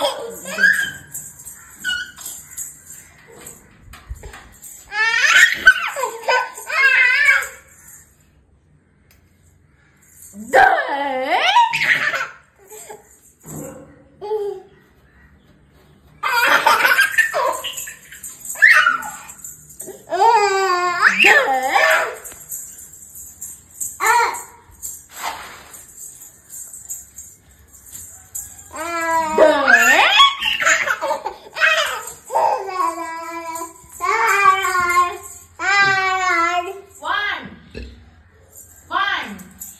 One. One.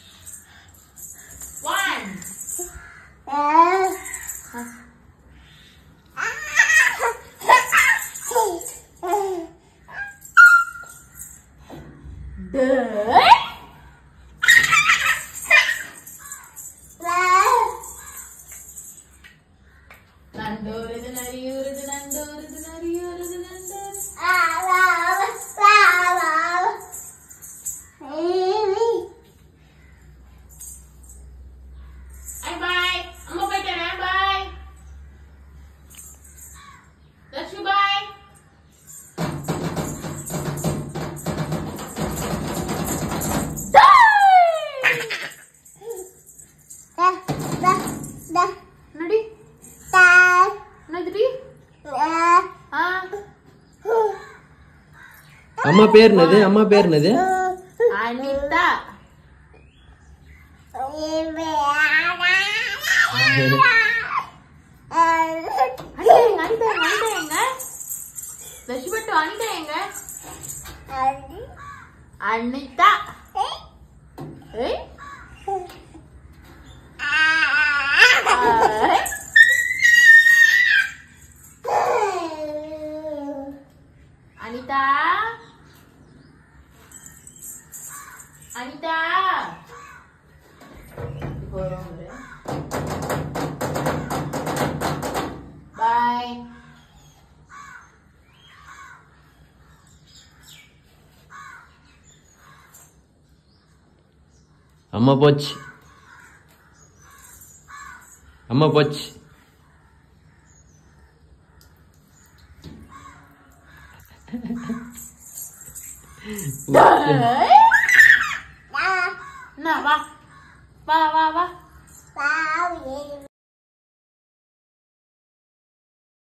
One. நண்டோருது நரியூருது நண்டோருது நரியூருது நண்டோரு ஐ பாய் அம்மா போயிட்டேன் பாய் லட்சுமி பாய் நடி என்னதுடி ஆ அம்மா பேர் என்னது அம்மா பேர் என்னது அனிதா அனிதா எங்க அனிதா எங்க அனிதா எங்க லட்சுமட்டு அனிதா எங்க அனிதா ஏய் ஆ. அனிதா அனிதா பாய் அம்மா போச்சு அம்மா போச்சு என்ன வா வா வா வா